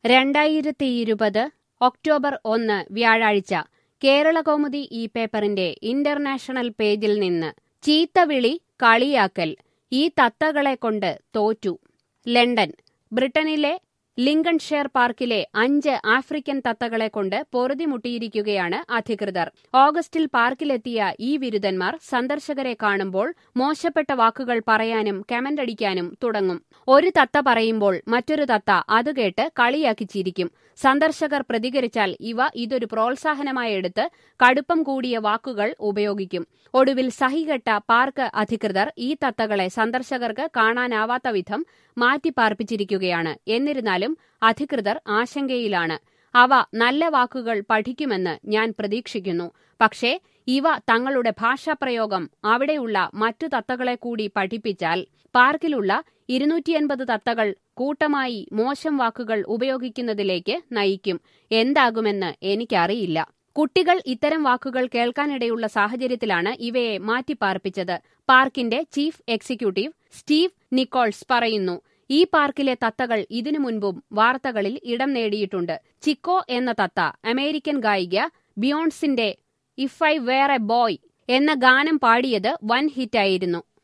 രണ്ടായിരത്തി ഇരുപത് ഒക്ടോബർ ഒന്ന് വ്യാഴാഴ്ച കേരളകൗമുദി ഈ പേപ്പറിന്റെ ഇന്റർനാഷണൽ പേജിൽ നിന്ന് ചീത്തവിളി കളിയാക്കൽ ഈ തത്തകളെ കൊണ്ട് തോറ്റു ലണ്ടൻ ബ്രിട്ടനിലെ ലിങ്കൺഷെയർ പാർക്കിലെ അഞ്ച് ആഫ്രിക്കൻ തത്തകളെ കൊണ്ട് പൊറുതിമുട്ടിയിരിക്കുകയാണ് അധികൃതർ ഓഗസ്റ്റിൽ പാർക്കിലെത്തിയ ഈ വിരുദ്ധന്മാർ സന്ദർശകരെ കാണുമ്പോൾ മോശപ്പെട്ട വാക്കുകൾ പറയാനും കമന്റടിക്കാനും തുടങ്ങും ഒരു തത്ത പറയുമ്പോൾ മറ്റൊരു തത്ത അത് കേട്ട് കളിയാക്കി ചിരിക്കും സന്ദർശകർ പ്രതികരിച്ചാൽ ഇവ ഇതൊരു പ്രോത്സാഹനമായി എടുത്ത് കടുപ്പം കൂടിയ വാക്കുകൾ ഉപയോഗിക്കും ഒടുവിൽ സഹികെട്ട പാർക്ക് അധികൃതർ ഈ തത്തകളെ സന്ദർശകർക്ക് കാണാനാവാത്ത വിധം മാറ്റിപ്പാർപ്പിച്ചിരിക്കുകയാണ് എന്നിരുന്നാലും അധികൃതർ ആശങ്കയിലാണ് അവ നല്ല വാക്കുകൾ പഠിക്കുമെന്ന് ഞാൻ പ്രതീക്ഷിക്കുന്നു പക്ഷേ ഇവ തങ്ങളുടെ ഭാഷാപ്രയോഗം അവിടെയുള്ള മറ്റു തത്തകളെ കൂടി പഠിപ്പിച്ചാൽ പാർക്കിലുള്ള ഇരുന്നൂറ്റിയൻപത് തത്തകൾ കൂട്ടമായി മോശം വാക്കുകൾ ഉപയോഗിക്കുന്നതിലേക്ക് നയിക്കും എന്താകുമെന്ന് എനിക്കറിയില്ല കുട്ടികൾ ഇത്തരം വാക്കുകൾ കേൾക്കാനിടയുള്ള സാഹചര്യത്തിലാണ് ഇവയെ മാറ്റിപ്പാർപ്പിച്ചത് പാർക്കിന്റെ ചീഫ് എക്സിക്യൂട്ടീവ് സ്റ്റീവ് നിക്കോൾസ് പറയുന്നു ഈ പാർക്കിലെ തത്തകൾ ഇതിനു മുൻപും വാർത്തകളിൽ ഇടം നേടിയിട്ടുണ്ട് ചിക്കോ എന്ന തത്ത അമേരിക്കൻ ഗായിക ബിയോൺസിന്റെ if I were a boy എന്ന ഗാനം പാടിയത് വൻ ഹിറ്റായിരുന്നു